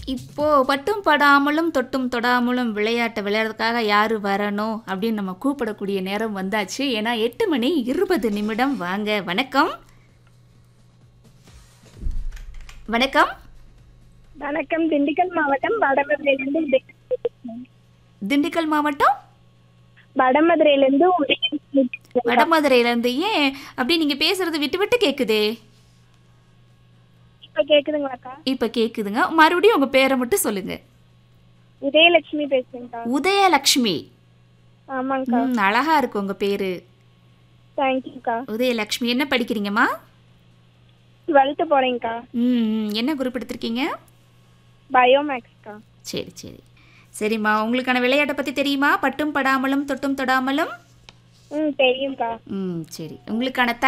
இப்போ பட்டும் படாமலும் தொட்டும் தொடாமலும் விளையாட்டை விளையாடுறதுக்காக யார் வரணும் அப்படின்னு நம்ம கூப்பிடக்கூடிய நேரம் வந்தாச்சு ஏன்னா எட்டு மணி இருபது நிமிடம் வாங்க வணக்கம் வணக்கம் வணக்கம் திண்டுக்கல் மாவட்டம் வடமதுரையிலிருந்து உதயலட்சுமி. திண்டுக்கல் மாவட்டம் வடமதுரையிலிருந்து உதயலட்சுமி பேசுறேன். வடமதுரையிலேருந்து ஏன் அப்படி நீங்கள் பேசுறது விட்டு விட்டு கேட்குதே இப்ப கேக்குதுங்களாக்கா இப்போ கேட்குதுங்க மறுபடியும் உங்கள் பேரை மட்டும் சொல்லுங்கள் உதயலட்சுமி பேசுறேன்க்கா உதயலக்ஷ்மி ஆமாங்கக்கா ம் அழகா இருக்கு உங்கள் பேர் தேங்க்யூக்கா உதயலக்ஷ்மி என்ன படிக்கிறீங்கம்மா டுவெல்த்து போறேங்க்கா ம் ம், என்ன குரூப் எடுத்திருக்கீங்க பயோமேக்ஸ்க்கா சரி சரி சரிம்மா உங்களுக்கான விளையாட்டை பற்றி தெரியுமா பட்டும் படாமலும் தொட்டும் தொடாமலும் ம் தெரியும்க்கா ம் சரி உங்களுக்கான